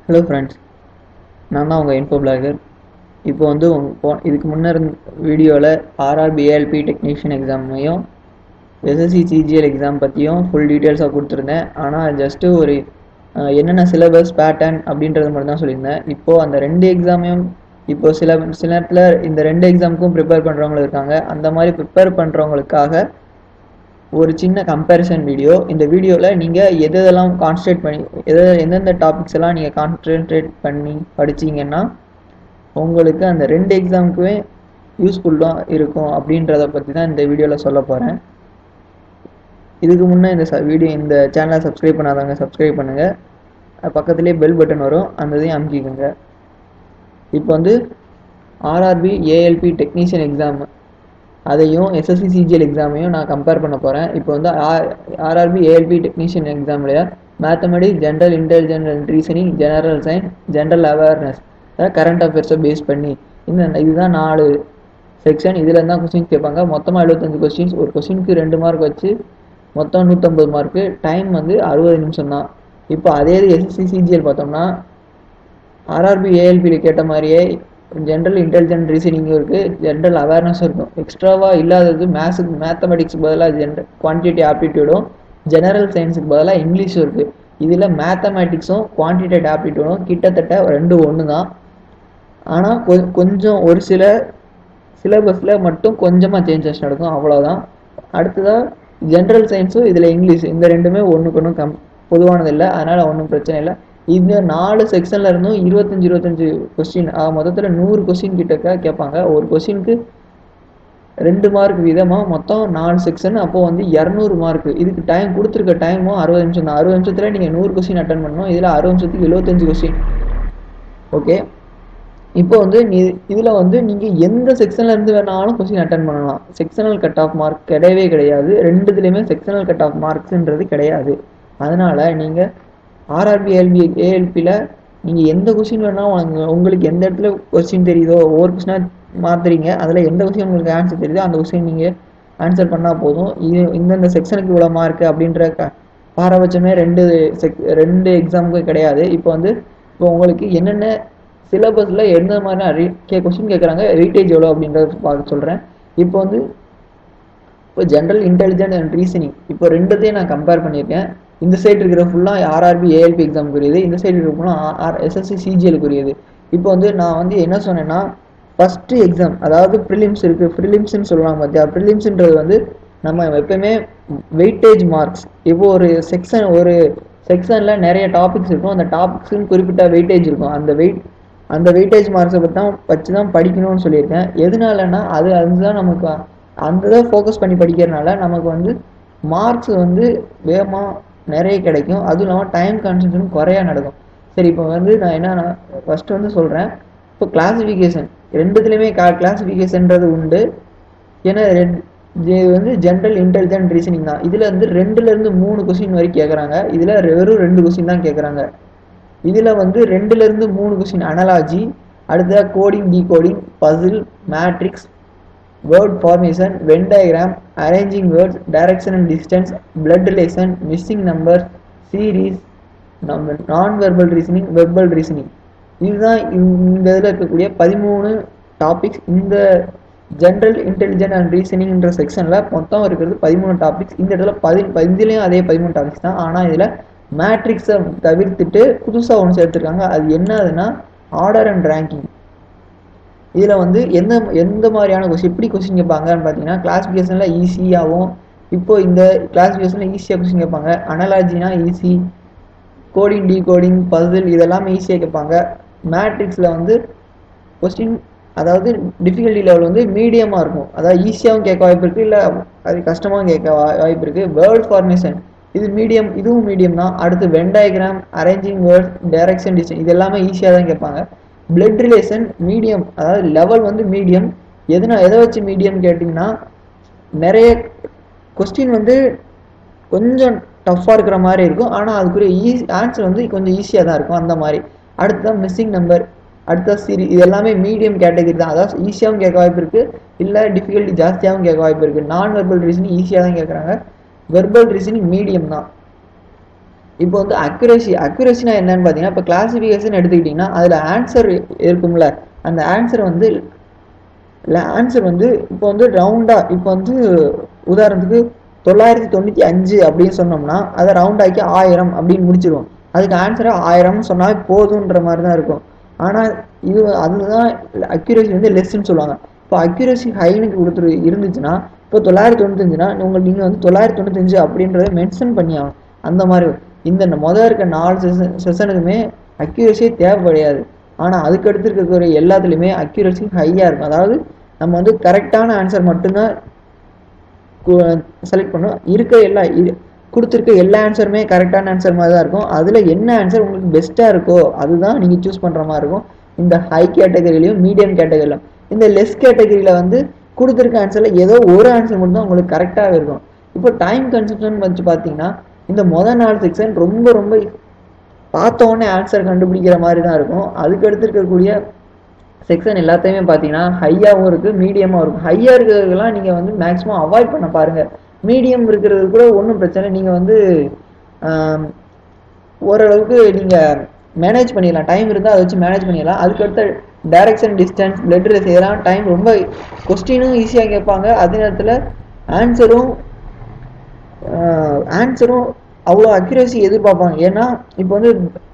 Hello friends நான் தான் உங்கள் இன்ஃபோ பிளாகர் இப்போ வந்து உங்க போ இதுக்கு முன்னர் வீடியோவில் ஆர்ஆர்பி ஏஎல்பி டெக்னீஷியன் எக்ஸாமையும் எஸ்எஸ்சி சிஜிஎல் எக்ஸாம் பற்றியும் ஃபுல் டீட்டெயில்ஸாக கொடுத்துருந்தேன் ஆனால் ஜஸ்ட்டு ஒரு அஹ், என்னென்ன சிலபஸ் பேட்டர்ன் அப்படின்றது மட்டும் தான் சொல்லியிருந்தேன் இப்போது அந்த ரெண்டு எக்ஸாமையும் இப்போ சில சில நேரத்தில் இந்த ரெண்டு எக்ஸாமுக்கும் ப்ரிப்பேர் பண்ணுறவங்களும் இருக்காங்க அந்த மாதிரி ப்ரிப்பேர் பண்ணுறவங்களுக்காக ஒரு சின்ன கம்பேரிசன் வீடியோ இந்த வீடியோவில் நீங்கள் எது எதெல்லாம் கான்சன்ட்ரேட் பண்ணி எது எந்தெந்த டாபிக்ஸ் எல்லாம் நீங்கள் கான்சன்ட்ரேட் பண்ணி படிச்சீங்கன்னா உங்களுக்கு அந்த ரெண்டு எக்ஸாமுக்குமே யூஸ்ஃபுல்லாக இருக்கும் அப்படின்றத பற்றி தான் இந்த வீடியோவில் சொல்ல போகிறேன் இதுக்கு முன்னே இந்த வீடியோ இந்த சேனலை சப்ஸ்கிரைப் பண்ணாதவங்க சப்ஸ்கிரைப் பண்ணுங்கள் பக்கத்துலேயே பெல் பட்டன் வரும் அந்த இதையும் அமுக்கிக்கோங்க இப்போ வந்து ஆர்ஆர்பி ஏஎல்பி டெக்னீஷியன் எக்ஸாம் அதையும் எஸ்எஸ்சி சிஜிஎல் எக்ஸாமையும் நான் கம்பேர் பண்ண போகிறேன் இப்போ வந்து ஆர்ஆர்பி ஏஎல்பி டெக்னீஷியன் எக்ஸாம்லையா mathematics general intelligent and reasoning general science general awareness current அஃபேர்ஸை பேஸ் பண்ணி இந்த இதுதான் நாலு செக்ஷன் இதில் தான் கொஸ்டின்ஸ் கேட்பாங்க மொத்தமாக எழுபத்தஞ்சு கொஸ்டின்ஸ் ஒரு கொஸ்டினுக்கு ரெண்டு மார்க் வச்சு மொத்தம் நூற்றம்பது மார்க்கு டைம் வந்து அறுபது நிமிஷம் தான் இப்போ அதே இது எஸ்எஸ்சி சிஜிஎல் பார்த்தோம்னா ஆர்ஆர்பி ஏஎல்பியில் கேட்ட மாதிரியே ஜென்ரல் இன்டெலிஜென்ட் ரீசனிங்கும் இருக்குது ஜென்ரல் அவேர்னஸும் இருக்கும் எக்ஸ்ட்ராவாக இல்லாதது மேத்ஸுக்கு மேத்தமெட்டிக்ஸுக்கு பதிலாக ஜென்ரல் குவான்டிட்டி ஆப்டிடியூடும் ஜெனரல் சயின்ஸுக்கு பதிலாக இங்கிலீஷும் இருக்குது இதில் மேத்தமெட்டிக்ஸும் குவான்டிடேட் ஆப்டிடியூடும் கிட்டத்தட்ட ரெண்டு ஒன்று தான் ஆனால் கொ கொஞ்சம் ஒரு சில சிலபஸில் மட்டும் கொஞ்சமாக சேஞ்சஸ் நடக்கும் அவ்வளோதான் அடுத்ததாக ஜென்ரல் சயின்ஸும் இதில் இங்கிலீஷ் இந்த ரெண்டுமே ஒன்றுக்கு ஒன்றும் கம் பொதுவானது இல்லை அதனால் ஒன்றும் பிரச்சனை இல்லை இந்த நாலு செக்ஷனில் இருந்தும் இருபத்தஞ்சி இருபத்தஞ்சி கொஸ்டின் மொத்தத்தில் நூறு கொஸ்டின் கிட்டக்க கேட்பாங்க ஒரு கொஸ்டினுக்கு ரெண்டு மார்க் வீதமாக மொத்தம் நாலு செக்ஷன் அப்போ வந்து இரநூறு மார்க் இதுக்கு டைம் கொடுத்துருக்க டைமும் அறுபது நிமிஷம் தான் அறுபது நிமிஷத்தில் நீங்கள் நூறு கொஸ்டின் அட்டன் பண்ணணும் இதில் அறுபது நிமிஷத்துக்கு எழுபத்தஞ்சு கொஸ்டின் ஓகே இப்போ வந்து நீ இதில் வந்து நீங்கள் எந்த செக்ஷன்ல இருந்து வேணாலும் கொஸ்டின் அட்டன் பண்ணலாம் செக்ஷனல் கட் ஆஃப் மார்க் கிடையவே கிடையாது ரெண்டுத்துலேயுமே செக்ஷனல் கட் ஆஃப் மார்க்ஸ்ன்றது கிடையாது அதனால் நீங்கள் ஆர்ஆர்பி ஏஎல்பி ஏஎல்பியில் நீங்கள் எந்த கொஸ்டின் வேணாலும் உங்களுக்கு எந்த இடத்துல கொஸ்டின் தெரியுதோ ஒவ்வொரு கொஸ்டினாக மாற்றுறீங்க அதில் எந்த கொஸ்டின் உங்களுக்கு ஆன்சர் தெரியுதோ அந்த கொஸ்டின் நீங்கள் ஆன்சர் பண்ணால் போதும் இது இந்தந்த செக்ஷனுக்கு இவ்வளோ மார்க் அப்படின்ற க பாரபட்சமே ரெண்டு செக் ரெண்டு எக்ஸாமுக்கு கிடையாது இப்போ வந்து இப்போ உங்களுக்கு என்னென்ன சிலபஸில் எந்த மாதிரியான ரீ கே கொஸ்டின் கேட்குறாங்க வெயிட்டேஜ் எவ்வளோ அப்படின்றத பார்க்க சொல்கிறேன் இப்போ வந்து இப்போ ஜென்ரல் இன்டெலிஜென்ட் அண்ட் ரீசனிங் இப்போ ரெண்டுத்தையும் நான் கம்பேர் பண்ணியிருக்கேன் இந்த சைடு இருக்கிற ஃபுல்லாக ஆர்ஆர்பி ஏஎல்பி எக்ஸாமுக்குரியது இந்த சைடு இருக்கிற ஃபுல்லாக ஆர் எஸ்எஸ்சி சிஜிஎலுக்குரியது இப்போ வந்து நான் வந்து என்ன சொன்னேன்னா ஃபஸ்ட்டு எக்ஸாம் அதாவது ப்ரிலிம்ஸ் இருக்குது ப்ரிலிம்ஸ்னு சொல்லுவாங்க பார்த்தியா ப்ரிலிம்ஸ்ன்றது வந்து நம்ம எப்பயுமே வெயிட்டேஜ் மார்க்ஸ் இப்போ ஒரு செக்ஷன் ஒரு செக்ஷனில் நிறைய டாபிக்ஸ் இருக்கும் அந்த டாபிக்ஸ்னு குறிப்பிட்ட வெயிட்டேஜ் இருக்கும் அந்த வெயிட் அந்த வெயிட்டேஜ் மார்க்ஸை பற்றி தான் வச்சு தான் படிக்கணும்னு சொல்லியிருக்கேன் எதனாலன்னா அது அதுதான் நமக்கு அந்த இதை ஃபோக்கஸ் பண்ணி படிக்கிறனால நமக்கு வந்து மார்க்ஸ் வந்து வேகமாக நிறைய கிடைக்கும் அதுவும் இல்லாமல் டைம் கன்சன்ட்ரேஷன் குறையா நடக்கும் சரி இப்போ வந்து நான் என்ன ஃபஸ்ட்டு வந்து சொல்கிறேன் இப்போ கிளாசிஃபிகேஷன் ரெண்டுத்துலேயுமே கா கிளாசிஃபிகேஷன்றது உண்டு ஏன்னா ரெண்டு இது வந்து ஜென்ரல் இன்டெலிஜென்ட் ரீசனிங் தான் இதில் வந்து ரெண்டுலேருந்து மூணு கொஸ்டின் வரைக்கும் கேட்குறாங்க இதில் வெறும் ரெண்டு கொஸ்டின் தான் கேட்குறாங்க இதில் வந்து ரெண்டுலேருந்து மூணு கொஸ்டின் அனலாஜி அடுத்ததாக coding decoding puzzle matrix word formation Venn diagram arranging words direction and distance blood relation missing number series நம்ம நான் வெர்பல் ரீசனிங் வெர்பல் ரீசனிங் இதுதான் இந்த இதில் இருக்கக்கூடிய பதிமூணு டாபிக்ஸ் இந்த ஜென்ரல் இன்டெலிஜென்ட் அண்ட் ரீசனிங்ன்ற செக்ஷனில் மொத்தம் இருக்கிறது பதிமூணு டாபிக்ஸ் இந்த இடத்துல பதி இதுலேயும் அதே பதிமூணு டாபிக்ஸ் தான் ஆனால் இதில் மேட்ரிக்ஸை தவிர்த்துட்டு புதுசாக ஒன்று சேர்த்துருக்காங்க அது என்னதுன்னா ஆர்டர் அண்ட் ரேங்கிங் இதில் வந்து எந்த எந்த மாதிரியான கொஸ்டின் எப்படி கொஸ்டின் கேட்பாங்கன்னு பார்த்தீங்கன்னா கிளாஸிஃபிகேஷனில் ஈஸியாகவும் இப்போ இந்த கிளாஸிஃபிகேஷனில் ஈஸியாக கொஸ்டின் கேட்பாங்க அனலாஜினா easy coding decoding puzzle இதெல்லாம் ஈஸியாக கேட்பாங்க மேட்ரிக்ஸில் வந்து கொஸ்டின் அதாவது டிஃபிகல்ட்டி லெவல் வந்து மீடியமாக இருக்கும் அதாவது ஈஸியாகவும் கேட்க வாய்ப்பு இருக்குது இல்லை அது கஷ்டமாகவும் கேட்க வாய்ப்பு இருக்குது வேர்ட் ஃபார்மேஷன் இது மீடியம் இதுவும் மீடியம் தான் அடுத்து Venn diagram arranging word direction distance இது எல்லாமே ஈஸியாக தான் கேட்பாங்க பிளட் ரிலேஷன் மீடியம் அதாவது லெவல் வந்து மீடியம் எதுனா எதை வச்சு மீடியம் கேட்டிங்கன்னா நிறைய கொஸ்டின் வந்து கொஞ்சம் டஃப்பாக இருக்கிற மாதிரி இருக்கும் ஆனால் அதுக்குரிய ஈஸி ஆன்சர் வந்து கொஞ்சம் ஈஸியாக தான் இருக்கும் அந்த மாதிரி அடுத்ததான் மிஸ்ஸிங் நம்பர் அடுத்த சீரி இது எல்லாமே மீடியம் கேட்டகரி தான் அதாவது ஈஸியாகவும் கேட்க வாய்ப்பு இருக்குது இல்லை டிஃபிகல்ட்டி ஜாஸ்தியாகவும் கேட்க வாய்ப்பு இருக்குது நான் வெர்பல் ரீசனிங் ஈஸியாக தான் கேட்குறாங்க வெர்பல் ரீசனிங் மீடியம் தான் இப்போ வந்து அக்யூரசி அக்யூரசினா என்னன்னு பார்த்தீங்கன்னா இப்போ கிளாசிஃபிகேஷன் எடுத்துக்கிட்டிங்கன்னா அதில் ஆன்சர் இருக்கும்ல அந்த ஆன்சர் வந்து இல்லை ஆன்சர் வந்து இப்போ வந்து ரவுண்டாக இப்போ வந்து உதாரணத்துக்கு தொள்ளாயிரத்தி தொண்ணூற்றி அஞ்சு அப்படின்னு சொன்னோம்னா அதை ரவுண்டாக்கி ஆயிரம் அப்படின்னு முடிச்சிருவோம் அதுக்கு ஆன்சரை ஆயிரம்னு சொன்னாலே போதுன்ற மாதிரி தான் இருக்கும் ஆனால் இது அதுதான் அக்யூரசி வந்து லெஸ்ன்னு சொல்லுவாங்க இப்போ அக்யூரசி ஹைன்னு கொடுத்துரு இருந்துச்சுன்னா இப்போ தொள்ளாயிரத்தி தொண்ணூத்தஞ்சுனா உங்களுக்கு நீங்கள் வந்து தொள்ளாயிரத்தி தொண்ணூத்தஞ்சு அப்படின்றத மென்ஷன் பண்ணி ஆகணும் அந்த மாதிரி இந்த மொதல் இருக்க நாலு செஷன் செஷனுக்குமே அக்யூரஸியே தேவைப்படையாது ஆனால் அதுக்கு அடுத்து இருக்கக்கூடிய எல்லாத்துலேயுமே அக்யூரஸி ஹையாக இருக்கும் அதாவது நம்ம வந்து கரெக்டான ஆன்சர் மட்டும்தான் செலக்ட் பண்ணோம் இருக்க எல்லா இது கொடுத்துருக்க எல்லா ஆன்சருமே கரெக்டான ஆன்சர் மாதிரி தான் இருக்கும் அதில் என்ன ஆன்சர் உங்களுக்கு பெஸ்ட்டாக இருக்கோ அதுதான் நீங்கள் சூஸ் பண்ணுற மாதிரி இருக்கும் இந்த ஹை கேட்டகரியிலையும் மீடியம் கேட்டகரியிலும் இந்த லெஸ் கேட்டகரியில் வந்து கொடுத்துருக்க ஆன்சரில் ஏதோ ஒரு ஆன்சர் மட்டும் தான் உங்களுக்கு கரெக்டாகவே இருக்கும் இப்போ டைம் கன்சப்ஷன் வச்சு பார்த்தீங்கன்னா இந்த மொதல் நாலு செக்ஷன் ரொம்ப ரொம்ப பார்த்த உடனே ஆன்சர் கண்டுபிடிக்கிற மாதிரி தான் இருக்கும் அதுக்கு அடுத்து இருக்கக்கூடிய செக்ஷன் எல்லாத்தையுமே பார்த்தீங்கன்னா ஹையாகவும் இருக்குது மீடியமாக இருக்கும் ஹையாக இருக்கிறதுக்கெல்லாம் நீங்கள் வந்து மேக்ஸிமம் அவாய்ட் பண்ண பாருங்கள் மீடியம் இருக்கிறது கூட ஒன்றும் பிரச்சனை நீங்கள் வந்து ஆம், ஓரளவுக்கு நீங்கள் மேனேஜ் பண்ணிடலாம் டைம் இருந்தால் அதை வச்சு மேனேஜ் பண்ணிடலாம் அதுக்கடுத்த டைரக்ஷன் டிஸ்டன்ஸ் பிளட் ரேஸ் இதெல்லாம் டைம் ரொம்ப கொஸ்டினும் ஈஸியாக கேட்பாங்க அதே நேரத்தில் ஆன்சரும் ஆன்சரும் அவ்வளோ அக்யூரசி எதிர்பார்ப்பாங்க ஏன்னா இப்போ வந்து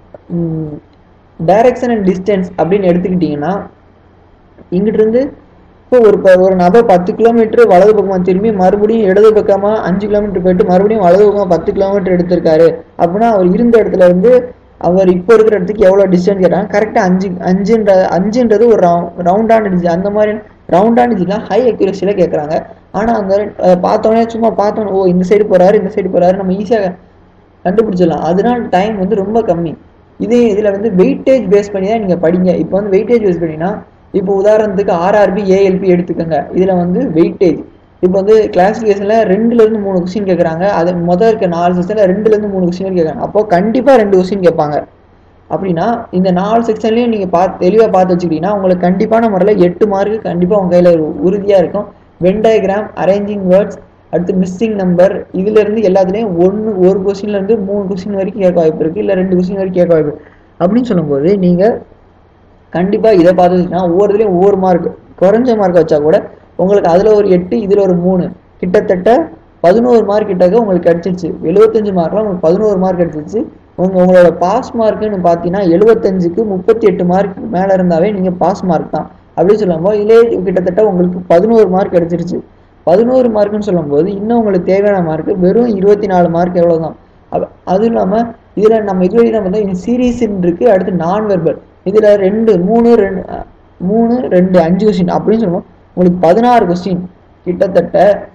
டைரக்ஷன் அண்ட் டிஸ்டன்ஸ் அப்படின்னு எடுத்துக்கிட்டிங்கன்னா இங்கிட்டு இருந்து இப்போ ஒரு ப- ஒரு நபர் பத்து கிலோமீட்டர் வலது பக்கமாக திரும்பி மறுபடியும் இடது பக்கமாக அஞ்சு கிலோமீட்டர் போயிட்டு மறுபடியும் வலது பக்கமாக பத்து கிலோமீட்டர் எடுத்திருக்காரு அப்படின்னா அவர் இருந்த இடத்துல இருந்து அவர் இப்போ இருக்கிற இடத்துக்கு எவ்வளோ டிஸ்டன்ஸ் கேட்டாங்க கரெக்டாக அஞ்சு அஞ்சுன்ற அஞ்சுன்றது ஒரு ரவுண்டான டிஜி அந்த மாதிரி ரவுண்டான டிஜிலாம் ஹை அக்யூரஸியில் கேட்குறாங்க ஆனால் அந்த அஹ், பார்த்தோன்னே சும்மா பார்த்தோன்னே ஓ இந்த சைடு போகிறாரு இந்த சைடு போகிறாரு நம்ம ஈஸியாக கண்டுபிடிச்சிடலாம் அதனால டைம் வந்து ரொம்ப கம்மி இதே இதில் வந்து வெயிட்டேஜ் பேஸ் பண்ணி தான் நீங்கள் படிங்க இப்போ வந்து வெயிட்டேஜ் பேஸ் பண்ணினா இப்போ உதாரணத்துக்கு ஆர்ஆர்பி ஏஎல்பி எடுத்துக்கோங்க இதில் வந்து வெயிட்டேஜ் இப்போ வந்து கிளாசிஃபிகேஷனில் ரெண்டுலேருந்து மூணு கொஸ்டின் கேட்குறாங்க அது முதல் இருக்க நாலு செக்ஷனில் ரெண்டுலேருந்து மூணு கொஸ்டின் கேட்குறாங்க அப்போ கண்டிப்பாக ரெண்டு கொஸ்டின் கேட்பாங்க அப்படின்னா இந்த நாலு செக்ஷன்லையும் நீங்கள் பார்த்து தெளிவாக பார்த்து வச்சுக்கிட்டீங்கன்னா உங்களுக்கு கண்டிப்பான முறையில் எட்டு மார்க்கு கண்டிப்பாக உங்கள் கையில் உறுதியாக இருக்கும் வென் டயக்ராம் அரேஞ்சிங் வேர்ட்ஸ் அடுத்து மிஸ்ஸிங் நம்பர் இதுலேருந்து எல்லாத்துலேயும் ஒன்று ஒரு கொஸ்டின்லேருந்து மூணு கொஸ்டின் வரைக்கும் கேட்க வாய்ப்பு இருக்குது இல்லை ரெண்டு கொஸ்டின் வரைக்கும் கேட்க வாய்ப்பு இருக்கு. அப்படின்னு சொல்லும்போது நீங்கள் கண்டிப்பாக இதை பார்த்து வச்சுன்னா ஒவ்வொரு இதுலேயும் ஒவ்வொரு மார்க் குறைஞ்ச மார்க் வச்சா கூட உங்களுக்கு அதில் ஒரு எட்டு இதில் ஒரு மூணு கிட்டத்தட்ட பதினோரு மார்க் கிட்டக்க உங்களுக்கு கிடச்சிருச்சு எழுபத்தஞ்சு மார்க்லாம் உங்களுக்கு பதினோரு மார்க் கிடச்சிருச்சு உங்க உங்களோட பாஸ் மார்க்குன்னு பார்த்தீங்கன்னா எழுபத்தஞ்சுக்கு முப்பத்தி எட்டு மார்க் மேலே இருந்தாவே நீங்கள் பாஸ் மார்க் தான் அப்படின்னு சொல்லும்போது இதிலே கிட்டத்தட்ட உங்களுக்கு பதினோரு மார்க் கிடச்சிருச்சு பதினோரு மார்க்குன்னு சொல்லும்போது இன்னும் உங்களுக்கு தேவையான மார்க் வெறும் இருபத்தி நாலு மார்க் எவ்வளோ தான் அதுவும் இல்லாமல் இதில் நம்ம இது வரைக்கும் பார்த்தா இந்த சீரீஸ்ன்னு இருக்கு அடுத்து நான் வெர்பல் இதில் ரெண்டு மூணு ரெண்டு அஹ், மூணு ரெண்டு அஞ்சு கொஸ்டின் அப்படின்னு சொல்லுவோம் உங்களுக்கு பதினாறு கொஸ்டின் கிட்டத்தட்ட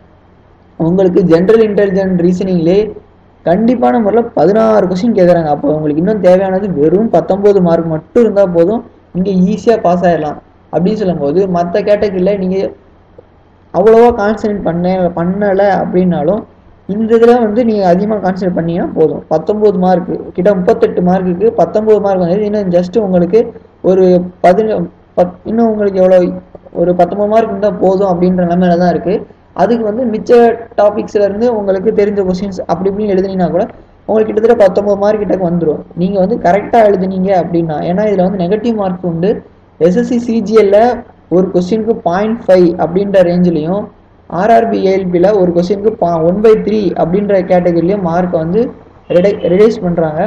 உங்களுக்கு ஜென்ரல் இன்டெலிஜென்ட் ரீசனிங்லே கண்டிப்பான முறையில் பதினாறு கொஸ்டின் கேட்குறாங்க அப்போ உங்களுக்கு இன்னும் தேவையானது வெறும் பத்தொம்போது மார்க் மட்டும் இருந்தால் போதும் நீங்கள் ஈஸியாக பாஸ் ஆயிடலாம் அப்படின்னு சொல்லும்போது மற்ற கேட்டகரியில் நீங்கள் அவ்வளோவா கான்சன்ட்ரேட் பண்ண பண்ணலை அப்படின்னாலும் இந்த இதில் வந்து நீங்கள் அதிகமாக கான்சன்ட்ரேட் பண்ணீங்கன்னா போதும் பத்தொம்போது மார்க்கு கிட்ட முப்பத்தெட்டு மார்க்குக்கு பத்தொம்போது மார்க் வந்து இன்னும் ஜஸ்ட் உங்களுக்கு ஒரு பதின பத் இன்னும் உங்களுக்கு எவ்வளோ ஒரு பத்தொம்பது மார்க் இருந்தால் போதும் அப்படின்ற நிலமையில தான் இருக்குது அதுக்கு வந்து மிச்ச டாபிக்ஸ்ல இருந்து உங்களுக்கு தெரிஞ்ச கொஸ்டின்ஸ் அப்படி இப்படின்னு எழுதுனீங்கன்னா கூட உங்களுக்கு கிட்டத்தட்ட பத்தொம்பது மார்க் கிட்ட வந்துடும் நீங்கள் வந்து கரெக்டாக எழுதுனீங்க அப்படின்னா ஏன்னா இதில் வந்து நெகட்டிவ் மார்க் உண்டு எஸ்எஸ்சி சிஜிஎல்ல ஒரு கொஸ்டினுக்கு பாயிண்ட் ஃபைவ் அப்படின்ற ரேஞ்சிலையும் ஆர்ஆர்பி ஏஎல்பியில் ஒரு கொஸ்டினுக்கு பா ஒன் பை த்ரீ அப்படின்ற கேட்டகரிலையும் மார்க்கை வந்து ரெடை ரெடியூஸ் பண்ணுறாங்க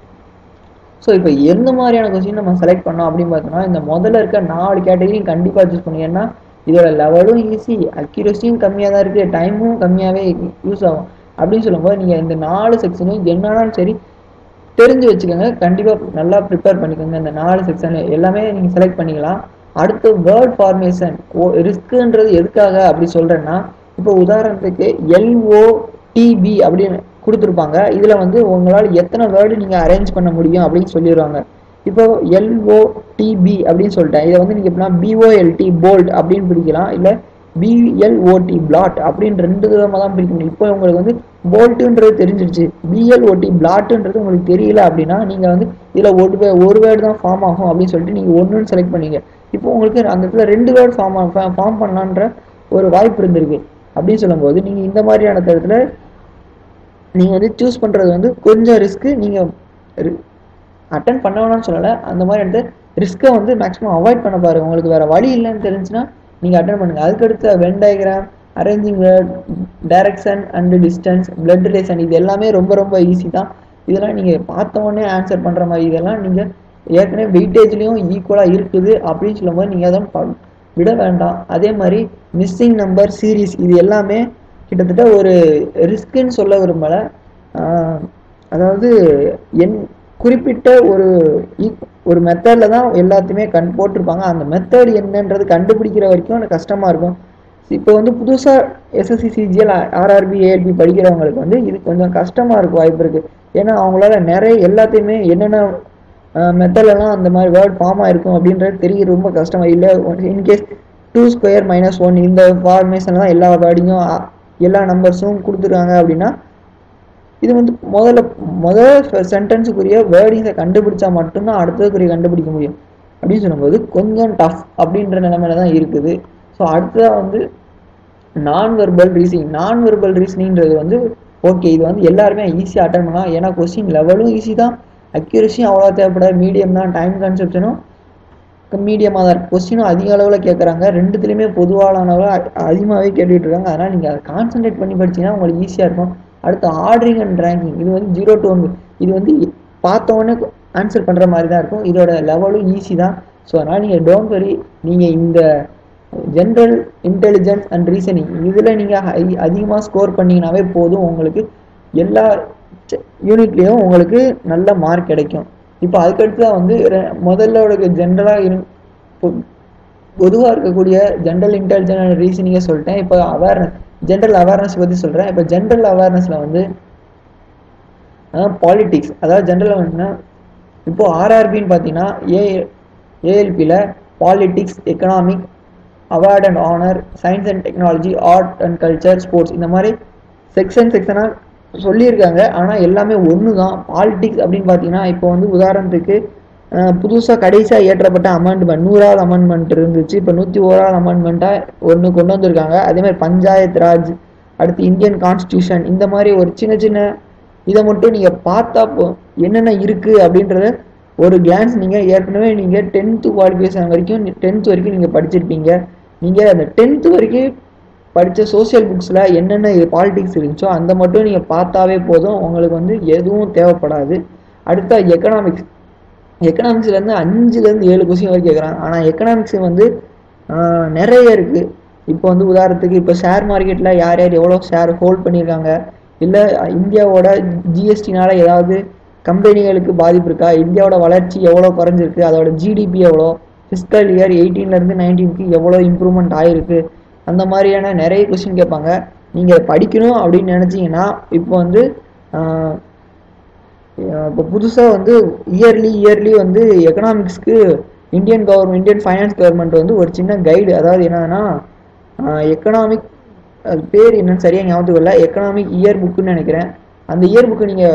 ஸோ இப்போ எந்த மாதிரியான கொஸ்டின் நம்ம செலக்ட் பண்ணோம் அப்படின்னு பார்த்தோம்னா இந்த முதல்ல இருக்க நாலு கேட்டகரியும் கண்டிப்பாக சூஸ் பண்ணுங்க ஏன்னா இதோட லெவலும் ஈஸி அக்யூரஸியும் கம்மியாக தான் இருக்குது டைமும் கம்மியாகவே யூஸ் ஆகும் அப்படின்னு சொல்லும்போது நீங்கள் இந்த நாலு செக்ஷனையும் என்னன்னாலும் சரி தெரிஞ்சு வச்சுக்கோங்க கண்டிப்பாக நல்லா ப்ரிப்பேர் பண்ணிக்கோங்க இந்த நாலு செக்ஷன் எல்லாமே நீங்கள் செலக்ட் பண்ணிக்கலாம் அடுத்து வேர்ட் ஃபார்மேஷன் ஓ ரிஸ்க்குன்றது எதுக்காக அப்படி சொல்கிறேன்னா இப்போ உதாரணத்துக்கு எல்ஓ டிபி அப்படின்னு கொடுத்துருப்பாங்க இதில் வந்து உங்களால் எத்தனை வேர்டு நீங்கள் அரேஞ்ச் பண்ண முடியும் அப்படின்னு சொல்லிடுவாங்க இப்போ எல்ஓ டிபி அப்படின்னு சொல்லிட்டேன் இதை வந்து நீங்கள் எப்படின்னா பிஓஎல்டி போல்ட் அப்படின்னு பிடிக்கலாம் இல்லை பிஎல்ஓடி பிளாட் அப்படின்னு ரெண்டு விதமாக தான் பிரிக்க முடியும் இப்போ உங்களுக்கு வந்து போல்ட்டுன்றது தெரிஞ்சிருச்சு பிஎல்ஓடி பிளாட்டுன்றது உங்களுக்கு தெரியல அப்படின்னா நீங்கள் வந்து இதில் ஒரு வே ஒரு வேர்டு தான் ஃபார்ம் ஆகும் அப்படின்னு சொல்லிட்டு நீங்கள் ஒன்றுன்னு செலக்ட் பண்ணீங்க இப்போ உங்களுக்கு அந்த இடத்துல ரெண்டு வேர்டு ஃபார்ம் ஃபார்ம் பண்ணலான்ற ஒரு வாய்ப்பு இருந்திருக்கு அப்படின்னு சொல்லும்போது நீங்கள் இந்த மாதிரியான இடத்துல நீங்கள் வந்து சூஸ் பண்ணுறது வந்து கொஞ்சம் ரிஸ்க்கு நீங்கள் அட்டன் பண்ண வேணாம்னு சொல்லலை அந்த மாதிரி வந்து ரிஸ்க்கை வந்து மேக்ஸிமம் அவாய்ட் பண்ண பாருங்க உங்களுக்கு வேறு வழி இல்லைன்னு தெரிஞ்சுன்னா நீங்கள் அட்டன் பண்ணுங்கள் அதுக்கடுத்து Venn diagram arranging word direction and distance blood relation இது எல்லாமே ரொம்ப ரொம்ப ஈஸி தான் இதெல்லாம் நீங்கள் பார்த்த உடனே ஆன்சர் பண்ணுற மாதிரி இதெல்லாம் நீங்கள் ஏற்கனவே வெயிட்டேஜ்லேயும் ஈக்குவலாக இருக்குது அப்படின்னு சொல்லும்போது நீங்கள் அதை ப- விட வேண்டாம் அதே மாதிரி மிஸ்ஸிங் நம்பர் சீரீஸ் இது எல்லாமே கிட்டத்தட்ட ஒரு ரிஸ்க்குன்னு சொல்ல விரும்பலை ஆஹ் அதாவது என் குறிப்பிட்ட ஒரு ஈக்- ஒரு மெத்தடில் தான் எல்லாத்தையுமே கண் போட்டிருப்பாங்க அந்த மெத்தட் என்னன்றது கண்டுபிடிக்கிற வரைக்கும் எனக்கு கஷ்டமாக இருக்கும் இப்போ வந்து புதுசாக எஸ்எஸ்சி சிஜிஎல் ஆர்ஆர்பி ஏஎல்பி படிக்கிறவங்களுக்கு வந்து இது கொஞ்சம் கஷ்டமாக இருக்கும் வாய்ப்பு இருக்குது ஏன்னா அவங்களால நிறைய எல்லாத்தையுமே என்னென்ன மெத்தட்லலாம் அந்த மாதிரி வேர்ட் ஃபார்ம் ஆயிருக்கும் அப்படின்றது தெரிய ரொம்ப கஷ்டமா இல்லை in case two square minus one இந்த ஃபார்மேஷனில் தான் எல்லா வேர்டிங்கும் எல்லா நம்பர்ஸும் கொடுத்துருக்காங்க அப்படின்னா இது வந்து முதல்ல முதல் சென்டென்ஸுக்குரிய வேர்டிங்ஸை கண்டுபிடிச்சா மட்டும்தான் அடுத்ததுக்குரிய கண்டுபிடிக்க முடியும் அப்படின்னு சொல்லும்போது கொஞ்சம் டஃப் அப்படின்ற நிலைமையில தான் இருக்குது ஸோ அடுத்ததாக வந்து non verbal reasoning non verbal ரீசனிங்கிறது வந்து ஓகே இது வந்து எல்லாருமே ஈஸியாக அட்டன் பண்ணலாம் ஏன்னா கொஸ்டின் லெவலும் ஈஸி தான் அக்யூரஸியும் அவ்வளோ தேவைப்படாது மீடியம் தான் டைம் கன்செப்ஷனும் மீடியமாக தான் இருக்குது கொஸ்டினும் அதிக அளவில் கேட்குறாங்க ரெண்டுத்துலேயுமே பொதுவான அளவில் அதிகமாகவே கேட்டுட்டு இருக்காங்க அதனால் நீங்கள் அதை கான்சென்ட்ரேட் பண்ணி படிச்சீங்கன்னா உங்களுக்கு ஈஸியாக இருக்கும் அடுத்து ஆர்டரிங் அண்ட் ரேங்கிங் இது வந்து ஜீரோ டு ஒன் இது வந்து பார்த்த உடனே ஆன்சர் பண்ணுற மாதிரி தான் இருக்கும் இதோட லெவலும் ஈஸி தான் ஸோ அதனால் நீங்கள் டோன்ட் வரி நீங்கள் இந்த ஜென்ரல் இன்டெலிஜென்ஸ் அண்ட் ரீசனிங் இதில் நீங்கள் ஹை அதிகமாக ஸ்கோர் பண்ணீங்கன்னாவே போதும் உங்களுக்கு எல்லா யூனிட்லேயும் உங்களுக்கு நல்ல மார்க் கிடைக்கும் இப்போ அதுக்கடுத்து தான் வந்து ரெ- முதல்ல உனக்கு ஜென்ரலாக இரு பொதுவாக இருக்கக்கூடிய ஜென்ரல் இன்டெலிஜென்ஸ் அண்ட் ரீசனிங்கை சொல்லிட்டேன் இப்போ அவேர்னஸ் ஜென்ரல் அவேர்னஸ் பற்றி சொல்கிறேன் இப்போ ஜென்ரல் அவேர்னஸில் வந்து பாலிட்டிக்ஸ் அதாவது ஜென்ரலாக என்ன இப்போ ஆர்ஆர்பின்னு பார்த்தீங்கன்னா ஏ ஏஎல்பியில் politics economic award and honour science and technology art and culture sports இந்த மாதிரி செக்ஷன் செக்ஷனாக சொல்லியிருக்காங்க ஆனால் எல்லாமே ஒன்று தான் பாலிட்டிக்ஸ் அப்படின்னு பார்த்தீங்கன்னா இப்போ வந்து உதாரணத்துக்கு புதுசாக கடைசியாக ஏற்றப்பட்ட அமெண்ட்மெண்ட் நூறாவது அமெண்ட்மெண்ட் இருந்துச்சு இப்போ நூற்றி ஓராவது அமெண்ட்மெண்ட்டாக ஒன்று கொண்டு வந்திருக்காங்க அதே மாதிரி பஞ்சாயத் ராஜ் அடுத்து இந்தியன் கான்ஸ்டியூஷன் இந்த மாதிரி ஒரு சின்ன சின்ன இதை மட்டும் நீங்கள் பார்த்தா போ என்னென்ன இருக்குது அப்படின்றத ஒரு கிளான்ஸ் நீங்கள் ஏற்கனவே நீங்கள் டென்த்து குவாலிஃபிகேஷன் வரைக்கும் டென்த் வரைக்கும் நீங்கள் படிச்சிருப்பீங்க நீங்கள் அந்த டென்த்து வரைக்கும் படித்த சோஷியல் புக்ஸில் என்னென்ன பாலிடிக்ஸ் இருந்துச்சோ அந்த மட்டும் நீங்கள் பார்த்தாவே போதும் உங்களுக்கு வந்து எதுவும் தேவைப்படாது அடுத்த எக்கனாமிக்ஸ் எக்கனாமிக்ஸ்லேருந்து அஞ்சுலேருந்து ஏழு கொஸ்டின் வரைக்கும் கேட்குறாங்க ஆனால் எக்கனாமிக்ஸ் வந்து ஆஹ், நிறைய இருக்குது இப்போ வந்து உதாரணத்துக்கு இப்போ ஷேர் மார்க்கெட்டில் யார் யார் எவ்வளோ ஷேர் ஹோல்ட் பண்ணியிருக்காங்க இல்லை இந்தியாவோட ஜிஎஸ்டினால ஏதாவது கம்பெனிகளுக்கு பாதிப்பு இருக்கா இந்தியாவோட வளர்ச்சி எவ்வளோ குறைஞ்சிருக்கு அதோட ஜிடிபி எவ்வளோ ஃபிஸ்கல் இயர் எயிட்டீன்லேருந்து நைன்டீனுக்கு எவ்வளோ இம்ப்ரூவ்மெண்ட் ஆகிருக்கு அந்த மாதிரியான நிறைய கொஸ்டின் கேட்பாங்க நீங்கள் படிக்கணும் அப்படின்னு நினச்சிங்கன்னா இப்போ வந்து ஆஹ், இப்போ புதுசாக வந்து இயர்லி இயர்லி வந்து எக்கனாமிக்ஸ்க்கு Indian government Indian finance government வந்து ஒரு சின்ன கைடு அதாவது என்னன்னா எக்கனாமிக் அது பேர் என்னன்னு சரியாக ஞாபகத்துக்கு இல்லை எக்கனாமிக் இயர் புக்குன்னு நினைக்கிறேன் அந்த இயர் புக்கு நீங்கள்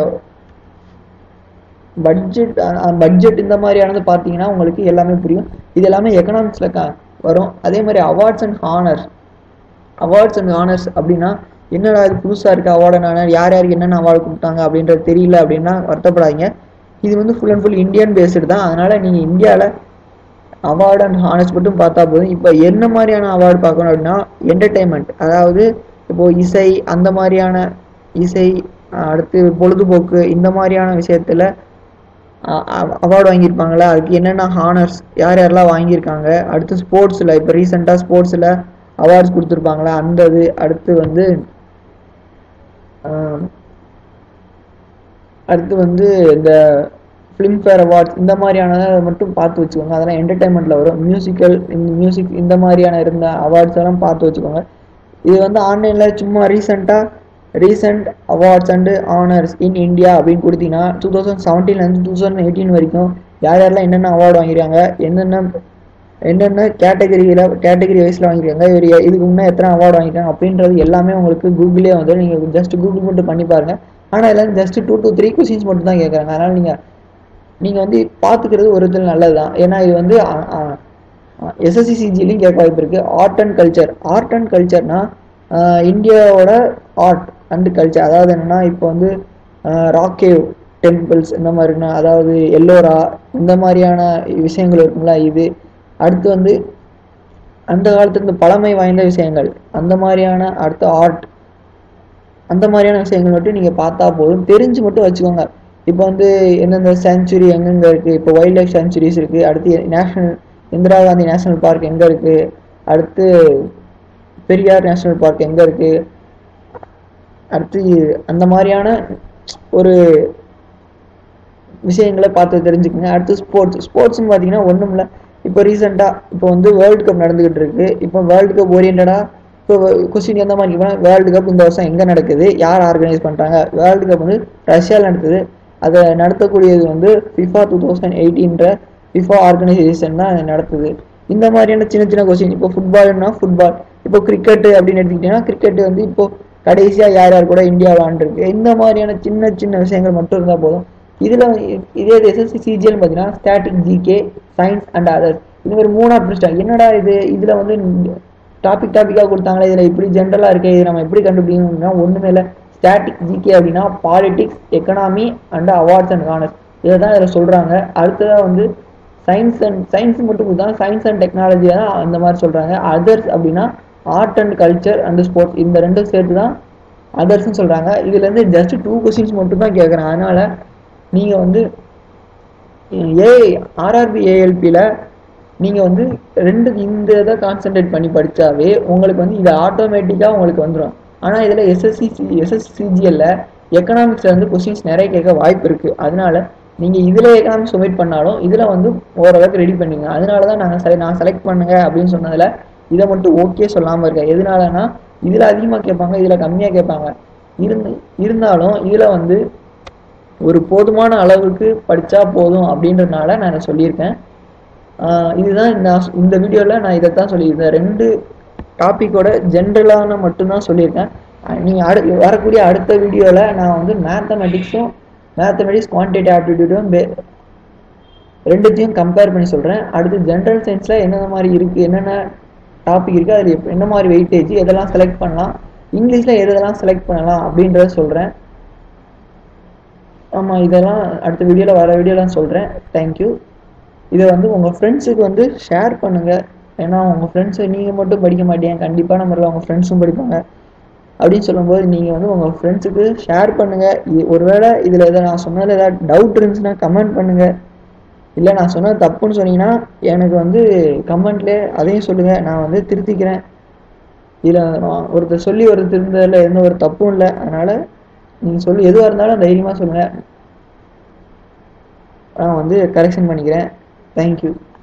பட்ஜெட் பட்ஜெட் இந்த மாதிரியானது பார்த்தீங்கன்னா உங்களுக்கு எல்லாமே புரியும் இது எல்லாமே எக்கனாமிக்ஸில் க வரும் அதே மாதிரி awards and honours awards and honours அப்படின்னா என்னடா இது புதுசாக இருக்க அவார்டு நான் யார் யாருக்கு என்னென்ன அவார்டு கொடுத்தாங்க அப்படின்றது தெரியல அப்படின்னா வருத்தப்படாதீங்க இது வந்து full and full Indian based தான் அதனால் நீங்கள் இந்தியாவில் அவார்டு அண்ட் ஹானர்ஸ் மட்டும் பார்த்தா போதும் இப்போ என்ன மாதிரியான அவார்டு பார்க்கணும் அப்படின்னா என்டர்டெயின்மெண்ட் அதாவது இப்போ இசை அந்த மாதிரியான இசை அஹ் அடுத்து பொழுதுபோக்கு இந்த மாதிரியான விஷயத்தில் அவார்டு வாங்கியிருப்பாங்களே அதுக்கு என்னென்ன ஹானர்ஸ் யார் யாரெல்லாம் வாங்கியிருக்காங்க அடுத்து ஸ்போர்ட்ஸில் இப்போ ரீசெண்டாக ஸ்போர்ட்ஸில் அவார்ட்ஸ் கொடுத்துருப்பாங்களே அந்த இது அடுத்து வந்து ஆஹ், அடுத்து வந்து இந்த ஃபிலிம்ஃபேர் அவார்ட்ஸ் இந்த மாதிரியானதை மட்டும் பார்த்து வச்சுக்கோங்க அதெல்லாம் என்டர்டைன்மெண்ட்டில் வரும் மியூசிக்கல் இந்த மியூசிக் இந்த மாதிரியான இருந்த அவார்ட்ஸ் எல்லாம் பார்த்து வச்சுக்கோங்க இது வந்து ஆன்லைனில் சும்மா ரீசெண்டாக recent awards and honours in India அப்படின்னு கொடுத்தீங்கன்னா டூ தௌசண்ட் செவன்டீன்லேருந்து டூ தௌசண்ட் எயிட்டீன் வரைக்கும் யார் யாரெல்லாம் என்னென்ன அவார்டு வாங்கியிருக்காங்க என்னென்ன என்னென்ன கேட்டகரியில் கேட்டகரி வைஸில் வாங்கியிருக்காங்க இவர் எ- இதுக்கு முன்னே எத்தனை அவார்டு வாங்கியிருக்காங்க அப்படின்றது எல்லாமே உங்களுக்கு கூகுளே வந்து நீங்கள் ஜஸ்ட் கூகுள் மட்டும் பண்ணி பாருங்கள் ஆனால் எல்லாம் just two to three questions மட்டும் தான் கேட்குறாங்க அதனால் நீங்கள் நீங்கள் வந்து பார்த்துக்கிறது ஒரு விதத்தில் நல்லது தான் ஏன்னா இது வந்து எஸ்எஸ்சி சிஜிலையும் கேட்க வாய்ப்பு இருக்குது art and culture art and கல்ச்சர்னா இந்தியாவோட ஆர்ட் அண்ட் கல்ச்சர் அதாவது என்னென்னா இப்போ வந்து ராக்கேவ் டெம்பிள்ஸ் இந்த மாதிரினா அதாவது எல்லோரா இந்த மாதிரியான விஷயங்கள் இருக்குங்களா இது அடுத்து வந்து அந்த காலத்துலேருந்து பழமை வாய்ந்த விஷயங்கள் அந்த மாதிரியான அடுத்த ஆர்ட் அந்த மாதிரியான விஷயங்கள் மட்டும் நீங்கள் பார்த்தா போதும் தெரிஞ்சு மட்டும் வச்சுக்கோங்க இப்போ வந்து எந்தெந்த சேஞ்சுரி எங்கெங்கே இருக்குது இப்போ வைல்ட் லைஃப் சேஞ்சுரிஸ் இருக்குது அடுத்து national Indira Gandhi national park எங்கே இருக்குது அடுத்து பெரியார் நேஷ்னல் பார்க் எங்கே இருக்குது அடுத்து அந்த மாதிரியான ஒரு விஷயங்களை பார்த்து தெரிஞ்சுக்கங்க அடுத்து ஸ்போர்ட்ஸ் ஸ்போர்ட்ஸ்னு பார்த்தீங்கன்னா ஒன்றும் இல்லை இப்போ ரீசெண்டாக இப்போ வந்து வேர்ல்டு கப் நடந்துகிட்டு இருக்கு இப்போ வேர்ல்டு கப் ஓரியன்டாக இப்போ கொஸ்டின் எந்த மாதிரி கேட்பாங்க வேர்ல்டு கப் இந்த வருஷம் எங்கே நடக்குது யார் ஆர்கனைஸ் பண்ணுறாங்க வேர்ல்டு கப் வந்து ரஷ்யாவில் நடக்குது அதை நடத்தக்கூடியது வந்து ஃபிஃபா டூ தௌசண்ட் எயிட்டீன்ற ஃபிஃபா ஆர்கனைசேஷன் தான் நடத்துது இந்த மாதிரியான சின்ன சின்ன கொஸ்டின் இப்போ ஃபுட்பால்னா ஃபுட்பால் இப்போ கிரிக்கெட்டு அப்படின்னு எடுத்துக்கிட்டிங்கன்னா கிரிக்கெட் வந்து இப்போ கடைசியாக யார் யார் கூட இந்தியா விளாண்டுருக்கு இந்த மாதிரியான சின்ன சின்ன விஷயங்கள் மட்டும் இருந்தால் போதும் இதில் இதே எஸ்எஸ்சி சிஜிஎல் பார்த்தீங்கன்னா static GK science and others இது மாதிரி மூணாக பிரிச்சிட்டாங்க என்னடா இது இதில் வந்து டாபிக் டாப்பிக்காக கொடுத்தாங்களே இதில் இப்படி ஜென்ரலாக இருக்கே இது நம்ம எப்படி கண்டுபிடிக்கணும்னா ஒன்றுமே இல்லை ஸ்டாட்டிக் ஜிகே அப்படின்னா politics economy and awards and honours இதை தான் இதில் சொல்கிறாங்க அடுத்ததாக வந்து சயின்ஸ் அண்ட் சயின்ஸ் மட்டும் தான் சயின்ஸ் அண்ட் டெக்னாலஜியை தான் அந்த மாதிரி சொல்கிறாங்க அதர்ஸ் அப்படின்னா art and culture and sports இந்த ரெண்டும் சேர்த்து தான் அதர்ஸ்னு சொல்கிறாங்க இதுலேருந்து ஜஸ்ட் டூ கொஸ்டின்ஸ் மட்டும் தான் கேட்குறேன் அதனால் நீங்கள் வந்து ஏ ஆர்ஆர்பி ஏஎல்பியில் நீங்கள் வந்து ரெண்டு இந்த இதை கான்சென்ட்ரேட் பண்ணி படித்தாவே உங்களுக்கு வந்து இது ஆட்டோமேட்டிக்காக உங்களுக்கு வந்துடும் ஆனால் இதில் எஸ்எஸ்சி எஸ்எஸ்சிஜிஎல்ல எக்கனாமிக்ஸில் வந்து கொஸ்டின்ஸ் நிறைய கேட்க வாய்ப்பு இருக்குது அதனால நீங்கள் இதில் எக்கனாமிக்ஸ் ஒமிட் பண்ணாலும் இதில் வந்து ஓரளவுக்கு ரெடி பண்ணுங்க அதனால தான் நாங்கள் செல நான் செலக்ட் பண்ணுங்க அப்படின்னு சொன்னதில் இதை மட்டும் ஓகே சொல்லாமல் இருக்கேன் எதனாலனா இதில் அதிகமாக கேட்பாங்க இதில் கம்மியாக கேட்பாங்க இருந்து இருந்தாலும் இதில் வந்து ஒரு போதுமான அளவுக்கு படித்தா போதும் அப்படின்றதுனால நான் இதை சொல்லியிருக்கேன் இதுதான் நான் இந்த வீடியோவில் நான் இதை தான் சொல்லியிருந்தேன் ரெண்டு டாப்பிக்கோட ஜென்ரலான மட்டும்தான் சொல்லியிருக்கேன் நீங்கள் அடு வரக்கூடிய அடுத்த வீடியோவில் நான் வந்து மேத்தமெட்டிக்ஸும் மேத்தமெட்டிக்ஸ் குவான்டிட்டி ஆப்டிடியூடும் ரெண்டுத்தையும் கம்பேர் பண்ணி சொல்கிறேன் அடுத்து ஜென்ரல் சயின்ஸில் என்னென்ன மாதிரி இருக்குது என்னென்ன டாபிக் இருக்குது அதில் என்ன மாதிரி வெயிட்டேஜ் எதெல்லாம் செலக்ட் பண்ணலாம் இங்கிலீஷில் எதெல்லாம் செலக்ட் பண்ணலாம் அப்படின்றத சொல்கிறேன் ஆமாம் இதெல்லாம் அடுத்த வீடியோவில் வர வீடியோலாம் சொல்கிறேன் தேங்க்யூ இதை வந்து உங்கள் ஃப்ரெண்ட்ஸுக்கு வந்து ஷேர் பண்ணுங்கள் ஏன்னா உங்கள் ஃப்ரெண்ட்ஸு நீங்கள் மட்டும் படிக்க மாட்டீங்க கண்டிப்பான முறையில் உங்கள் ஃப்ரெண்ட்ஸும் படிப்பாங்க அப்படின்னு சொல்லும்போது நீங்கள் வந்து உங்கள் ஃப்ரெண்ட்ஸுக்கு ஷேர் பண்ணுங்கள் ஒருவேளை இதில் எதாவது நான் சொன்னதில் ஏதாவது டவுட் இருந்துச்சுன்னா கமெண்ட் பண்ணுங்கள் இல்லை நான் சொன்னது தப்புன்னு சொன்னீங்கன்னா எனக்கு வந்து கமெண்ட்லேயே அதையும் சொல்லுங்கள் நான் வந்து திருத்திக்கிறேன் இதில் ஒருத்தர் சொல்லி ஒருத்தர் திருந்ததில் எந்த ஒரு தப்பும் இல்லை அதனால் நீங்கள் சொல்லி எதுவாக இருந்தாலும் தைரியமாக சொல்லுங்கள் நான் வந்து கரெக்ஷன் பண்ணிக்கிறேன் தேங்க்யூ